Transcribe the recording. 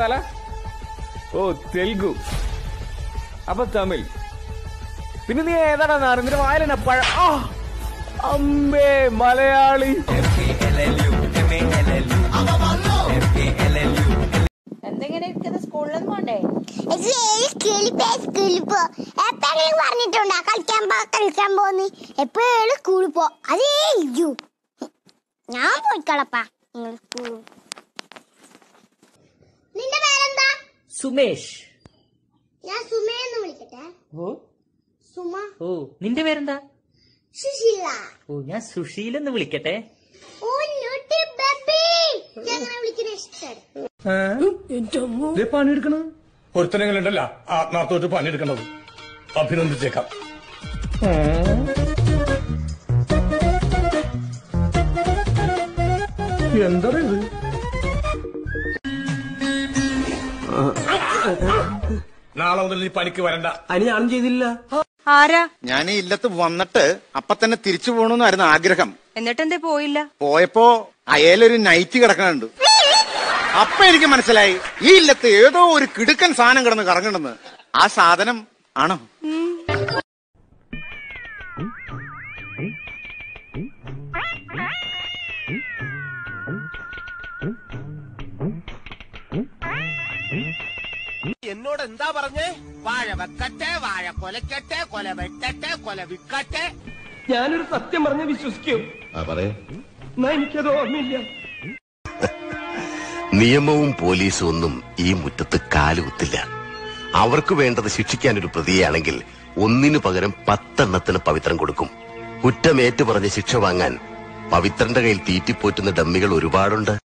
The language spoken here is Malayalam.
തല ഓ തെലുഗു അപ്പൊ തമിഴ് പിന്നെ നീ ഏതാടാ നാറ് നിന്റെ വായന പഴ ആ! അമ്മേ മലയാളി എന്തെങ്ങനെ ഇരിക്കുന്നത് സ്കൂളിലൊന്നും പോണ്ടേ കിളിപ്പോ സ്കൂളിൽ പോ എപ്പോഴെങ്കിലും പറഞ്ഞിട്ടുണ്ടോ കളിക്കാൻ പോ കളിക്കാൻ പോന്ന് എപ്പോഴും സ്കൂളിൽ പോ അതേ ഇല്ലു ഞാൻ പോയിക്കളപ്പാ നിങ്ങൾ സ്കൂളിൽ നിന്റെ പേരെന്താ സുമേഷ് ഞാൻ സുമയെന്ന് വിളിക്കട്ടെ ഓ സുമ ഓ നിന്റെ പേരെന്താ സുശീല ഓ ഞാൻ സുശീൽ എന്ന് വിളിക്കട്ടെ ഓ ന്യൂട്ടി ബേബി ഞാൻ അങ്ങനെ വിളിക്കുന്ന ഇഷ്ടം പണിയെടുക്കണ ഒരുത്തനെങ്കിലും ഉണ്ടല്ല ആത്മാർത്ഥമായിട്ട് പണിയെടുക്കേണ്ടത് അഭിനന്ദിച്ചേക്കാം എന്താ ഇത് നാളെ മുതൽ നീ പണിക്ക് വരണ്ട അതിന് ഞാനും ചെയ്തില്ല ആരാ ഞാൻ ഈ ഇല്ലത്ത് വന്നിട്ട് അപ്പൊ തന്നെ തിരിച്ചു പോകണമെന്നായിരുന്നു ആഗ്രഹം എന്നിട്ടെന്തേ പോയില്ല പോയപ്പോ അയലൊരു നൈറ്റ് കിടക്കണുണ്ട് അപ്പൊ എനിക്ക് മനസ്സിലായി ഈ ഇല്ലത്ത് ഏതോ ഒരു കിടുക്കൻ സാധനം കിടന്ന് കറങ്ങണെന്ന് ആ സാധനം ആണോ എന്നോട് എന്താ പറഞ്ഞേ വാഴ വെക്കട്ടെ വാഴ കൊലക്കട്ടെ കൊല വെട്ടട്ടെ കൊല വിക്കട്ടെ ഞാനൊരു സത്യം പറഞ്ഞ് വിശ്വസിക്കൂ എന്നാ എനിക്കത് ഓർമ്മയില്ല നിയമവും പോലീസും ഒന്നും ഈ മുറ്റത്ത് കാലുകുത്തില്ല അവർക്ക് വേണ്ടത് ശിക്ഷിക്കാൻ ഒരു പ്രതിയാണെങ്കിൽ ഒന്നിനു പകരം പത്തെണ്ണത്തിന് പവിത്രം കൊടുക്കും കുറ്റമേറ്റു പറഞ്ഞ് ശിക്ഷ വാങ്ങാൻ പവിത്രന്റെ കയ്യിൽ തീറ്റിപ്പോറ്റുന്ന ഡമ്മികൾ ഒരുപാടുണ്ട്